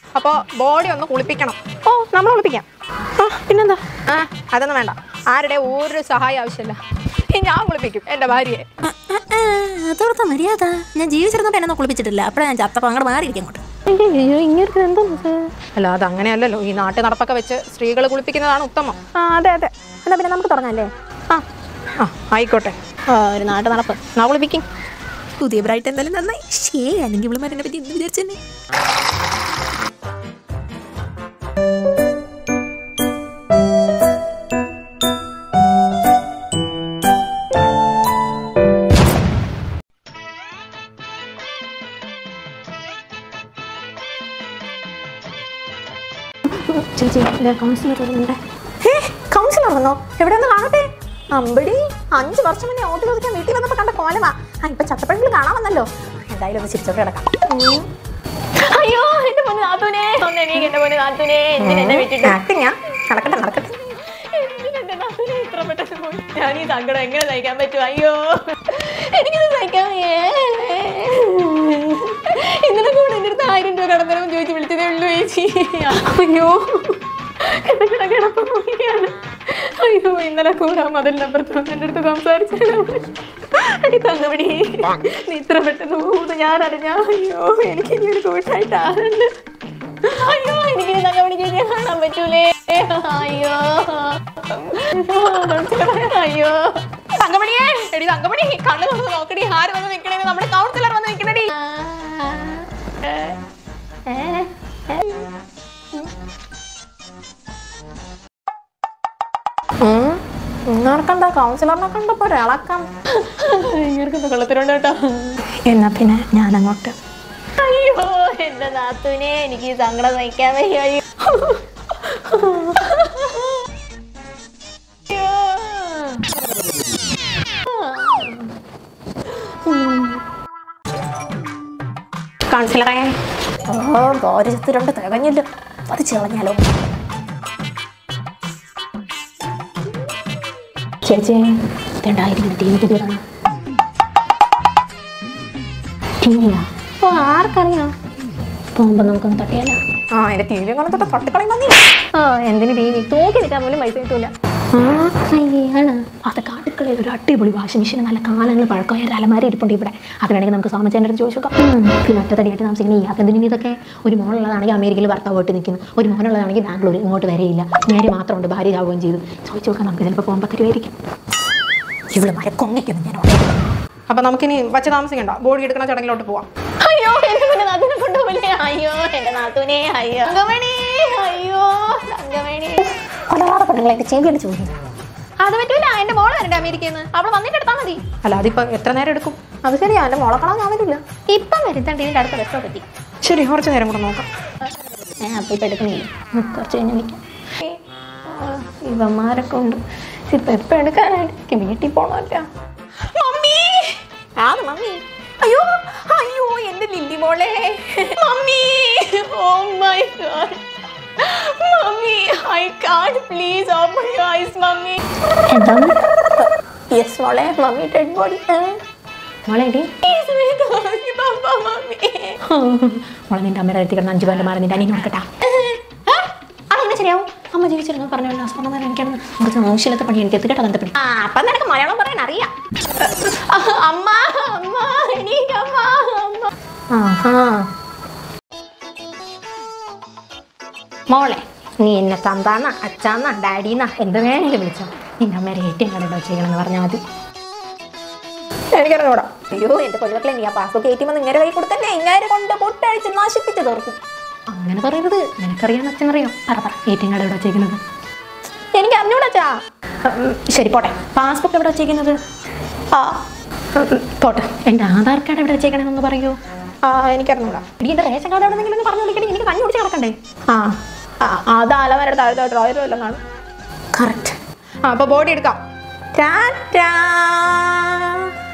അപ്പോൾ ബോഡി ഒന്ന് കുളിപ്പിക്കണം ഓ നമ്മൾ കുളിപ്പിക്കാം ആ പിന്നെന്താ ആ അതൊന്നും വേണ്ട ആരുടെ ഒരു സഹായം ആവശ്യമില്ല ഈ ഞാൻ കുളിപ്പിക്കും എൻ്റെ ഭാര്യയെ അതോടത്ത മര്യാദ ഞാൻ ജീവിച്ചിരുന്നോണ്ട് എന്നെ കുളിപ്പിച്ചിട്ടില്ല അപ്പോഴാണ് ഞാൻ ചത്തപ്പോൾ അങ്ങോട്ട് മാറിയിരിക്കും അങ്ങോട്ട് അയ്യോ ഇങ്ങനെ എന്തോന്ന് അല്ല അത് അങ്ങനെയല്ലല്ലോ ഈ നാട്ടു നടപ്പൊക്കെ വെച്ച് സ്ത്രീകൾ കുളിപ്പിക്കുന്നതാണ് ഉത്തമം ആ അതെ അതെ എന്നാ പിന്നെ നമുക്ക് തുടങ്ങാല്ലേ ആ ആ ആയിക്കോട്ടെ ആ ഒരു നാട്ടു നടപ്പ് നാ കുളിപ്പിക്കും പുതിയ ബ്രൈറ്റ് എന്തായാലും നന്നായി ഷേ അല്ലെങ്കിൽ ഇവിടെ എന്നെ പറ്റി എന്ത് വിചാരിച്ചെന്നെ ചേച്ചി കൗൺസിലർ വരുന്നുണ്ട് കൗൺസിലർ വന്നോ എവിടെ ഒന്ന് കാണട്ടെ അമ്പടി അഞ്ച് വർഷം മുന്നേ ഓട്ടി ചോദിക്കാൻ വീട്ടിൽ വന്നപ്പോ കണ്ട കോലമാ ആ ഇപ്പൊ ചത്തപ്പഴങ്ങൾ കാണാൻ വന്നല്ലോ എന്തായാലും ഒന്ന് ചിരിച്ചോട്ട് കിടക്കാം അയ്യോ എന്റെ പൊന്നു നാത്തൂനെ ഒന്ന് എനിക്ക് എന്റെ പൊന്നു നാത്തൂനെ എന്തിനാ എന്നെ വിട്ടിട്ട് ആക്ടിങ്ങാ നടക്കട്ടെ നടക്കട്ടെ എന്തിനാ എന്റെ നാത്തൂനെ ഇത്ര പെട്ടെന്ന് പോയി ഞാൻ ഈ സങ്കടം എങ്ങനെ സഹിക്കാൻ പറ്റും അയ്യോ എനിക്കിത് സഹിക്കാൻ വയ്യേ. ഇന്നലെ കൂടെ എൻ്റെ അടുത്ത് ആയിരം രൂപ കടന്നേരം ചോദിച്ച് വിളിച്ചതേ ഉള്ളൂ ചേച്ചി അയ്യോ കിടക്കിട കിടപ്പ് നോക്കിയാണ് അയ്യോ ഇന്നലെ കൂടെ മതിലിനപ്പുറത്ത് വന്ന് എൻ്റെ അടുത്ത് സംസാരിച്ചത് അടി തന്നപടി നീ ഇത്ര പെട്ടെന്ന് പോകുന്നു ഞാൻ അറിഞ്ഞ അയ്യോ എനിക്ക് ഇനി ഒരു കൂട്ടായിട്ട് ആരുണ്ട് അയ്യോ എനിക്ക് തന്നപടി ചേച്ചിയെ കാണാൻ പറ്റൂലേ അയ്യോ അയ്യോ തങ്കമണിയേ എടി തങ്കമണി കണ്ണു തുറന്ന് നോക്കടി ആര് വന്ന് നിൽക്കണേ നമ്മുടെ കൗൺസിലർ വന്ന് നിൽക്കണടി നിങ്ങൾക്കെന്താ കൗൺസിലറിനെ കണ്ടപ്പോ ഒരിളക്കം ഇങ്ങനെ കൊള്ളത്തിലുണ്ട് കേട്ടോ എന്നാ പിന്നെ ഞാൻ അങ്ങോട്ട് അയ്യോ എന്റെ നാത്തൂനെ എനിക്ക് ഈ സങ്കടം സഹിക്കാൻ വയ്യ അയ്യോ കൗൺസിലറെ ഓ ഗോരജത്ത് രണ്ട് തികഞ്ഞല്ലോ അത് ചെളഞ്ഞാലോ ചേച്ചി രണ്ടായിരം ടി വി പുതിയതാണ് ടി വിയാ ഓ ആർക്കറിയാം പോകുമ്പോൾ നമുക്കൊന്ന് തട്ടിയാലോ ആ എന്റെ ടി വി കൊണ്ട് തൊട്ട് തട്ടിക്കളയും മതി ആ എന്തിന് ടി വി തൂക്കി നിൽക്കാൻ പോലും പൈസ കിട്ടൂല അത് കാട്ടുക്കളിൽ ഒരു അടിപൊളി വാഷിംഗ് മെഷീൻ നല്ല കാലങ്ങൾ പഴക്കമായ ഒരു അലമാര ഇരിപ്പുണ്ട് ഇവിടെ അത് വേണമെങ്കിൽ നമുക്ക് സോമച്ചേൻ്റെ അടുത്ത് ചോദിച്ചു നോക്കാം പിന്നെ ഒറ്റത്തടിയായിട്ട് താമസിക്കുന്ന ഈ അതെന്തിനും ഇതൊക്കെ ഒരു മോനുള്ളതാണെങ്കിൽ അമേരിക്കയിൽ ഭർത്താവ് പോയിട്ട് നിൽക്കുന്നു ഒരു മോനുള്ളതാണെങ്കിൽ ബാംഗ്ലൂർ ഇങ്ങോട്ട് വരെയില്ല നേരെ മാത്രമുണ്ട് ഭാര്യ ആവുകയും ചെയ്തു ചോദിച്ചു നോക്കാം നമുക്ക് ചിലപ്പോൾ പോകുമ്പോൾ തരുമായിരിക്കും ഇവിടെ മരക്കൊങ്ങിക്കുന്നു ഞാൻ അവിടെ. അപ്പൊ നമുക്കിനി വച്ച് താമസിക്കണ്ട ബോഡി എടുക്കുന്ന ചടങ്ങിലോട്ട് പോവാം അയ്യോ എന്റെ പിന്നെ നാത്തൂനെ കൊണ്ടുപോലെ അയ്യോ എന്റെ നാത്തൂനെ അയ്യോ തങ്കമണി അയ്യോ തങ്കമണി കൊലപാതക പെണ്ണുങ്ങളെ എൻ്റെ ചെവിയാണ് ചോദിക്കുന്നത് അത് പറ്റൂല എന്റെ മോള് വരണ്ട അമേരിക്കയിൽ നിന്ന് അവള് വന്നിട്ട് എടുത്താൽ മതി അല്ല അതിപ്പോ എത്ര നേരം എടുക്കും അത് ശരിയാ എൻ്റെ മോളക്കണം ഞാൻ വരില്ല ഇപ്പം വരുത്തണ്ട ഇതിന്റെ അടുത്ത ബസ് പറ്റി ശരി കുറച്ച് നേരം കൂടെ നോക്കാം ഞാൻ അപ്പം ഇപ്പം എടുക്കുന്നില്ല ഉം, കുറച്ച് കഴിഞ്ഞ് വിളിക്കാം ഇവന്മാരൊക്കെ ഉണ്ട് ഇപ്പം എപ്പം എടുക്കാനായിട്ട് എനിക്ക് വീട്ടിൽ പോകണമല്ല മമ്മി ആന്ന് മമ്മി അയ്യോ അയ്യോ എന്റെ ലില്ലി മോളെ mummy oh my god mummy I can't please open your eyes mummy എന്താണ് യെസ് മോളെ മമ്മി ഡെഡ് ബോഡി മോളെ എടി please me god papa mummy മോളെ നിന്റെ അമ്മയുടെ അടുത്ത് കിടന്ന് അഞ്ച് പേരുടെ മാറി നിന്റെ അനിയനെ കൊടുക്കട്ടാ അതെങ്ങനെ ശരിയാവും അമ്മ ജീവിച്ചിരുന്നു പറഞ്ഞല്ലോ അസുഖം എനിക്കാണ് കുറച്ച് മോശമില്ലാത്ത പണി എനിക്ക് എത്തിക്കട്ടെ അങ്ങനത്തെ പണി ആ അപ്പൊ നിനക്ക് മലയാളം പറയാൻ അറിയാം അമ്മ അമ്മ എനിക്ക് അമ്മ അമ്മ ആഹാ മോളെ നീ എന്നെ തന്താന്ന അച്ചാന്ന ഡാഡിന്ന എന്ത് വേണേലും വിളിച്ചോ നിന്റെ അമ്മേരെ ഏറ്റവും കടട്ടോ ചെയ്യണമെന്ന് പറഞ്ഞാൽ മതി എനിക്കറിഞ്ഞൂടാ അയ്യോ എന്റെ കൊല്ലമക്കളെ നീ ആ പാസ്ബുക്ക് എ ടി എം ഇങ്ങനെ കൈ കൊടുത്തല്ലേ ഇങ്ങനെ കൊണ്ട് പൊട്ടഴിച്ച് നശിപ്പിച്ച് തീർക്കും അങ്ങനെ പറയരുത് നിനക്കറിയാൻ അച്ഛനറിയോ പറ പറ എ ടി എം കാർഡ് എവിടെ വെച്ചേക്കുന്നത് എനിക്ക് അറിഞ്ഞൂടാച്ചാ ശരി പോട്ടെ പാസ്ബുക്ക് എവിടെ വെച്ചേക്കുന്നത് ആ ഉം, പോട്ടെ എൻ്റെ ആധാർ കാർഡ് എവിടെ വെച്ചേക്കണമെന്ന് പറയൂ ആ എനിക്കറിഞ്ഞൂടാ ഇനി എൻ്റെ റേഷൻ കാർഡ് എവിടെ നിങ്ങൾ പറഞ്ഞു വിളിക്കണേ എനിക്ക് കണ്ണു പിടിച്ച് കിടക്കണ്ടേ ആ ആ അത് അലവരുടെ താഴത്തെ ഡ്രോയറും എല്ലാം കാണും കറക്റ്റ് ആ അപ്പൊ ബോഡി എടുക്കാം ടാറ്റാ